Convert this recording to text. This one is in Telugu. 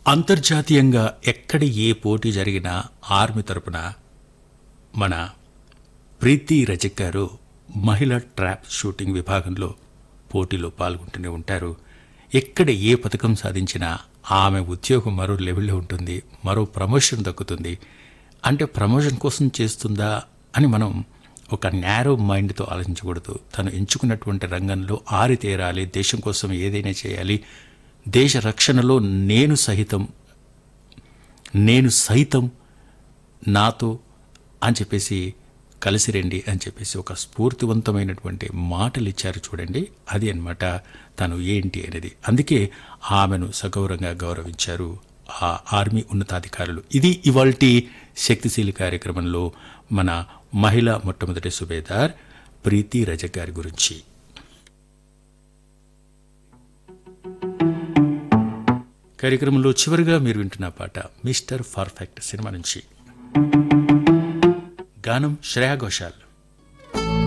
అంతర్జాతీయంగా ఎక్కడ ఏ పోటీ జరిగినా ఆర్మీ తరపున మన ప్రీతి రజక్ గారు మహిళా ట్రాప్ షూటింగ్ విభాగంలో పోటీలో పాల్గొంటూనే ఉంటారు ఎక్కడ ఏ పథకం సాధించినా ఆమె ఉద్యోగం మరో లెవెల్లో ఉంటుంది మరో ప్రమోషన్ దక్కుతుంది అంటే ప్రమోషన్ కోసం చేస్తుందా అని మనం ఒక నేరో మైండ్తో ఆలోచించకూడదు తను ఎంచుకున్నటువంటి రంగంలో ఆరితేరాలి దేశం కోసం ఏదైనా చేయాలి దేశ రక్షణలో నేను సహితం నేను సైతం నాతో అని చెప్పేసి కలిసి రండి అని చెప్పేసి ఒక స్ఫూర్తివంతమైనటువంటి మాటలు ఇచ్చారు చూడండి అది అన్నమాట తను ఏంటి అనేది అందుకే ఆమెను సగౌరవంగా గౌరవించారు ఆ ఆర్మీ ఉన్నతాధికారులు ఇది ఇవాల్టి శక్తిశీలి కార్యక్రమంలో మన మహిళా మొట్టమొదటి సుబేదార్ ప్రీతి రజక్ గారి గురించి కార్యక్రమంలో చివరిగా మీరు వింటున్న పాట మిస్టర్ పర్ఫెక్ట్ సినిమా నుంచి గానం శ్రేయా ఘోషాల్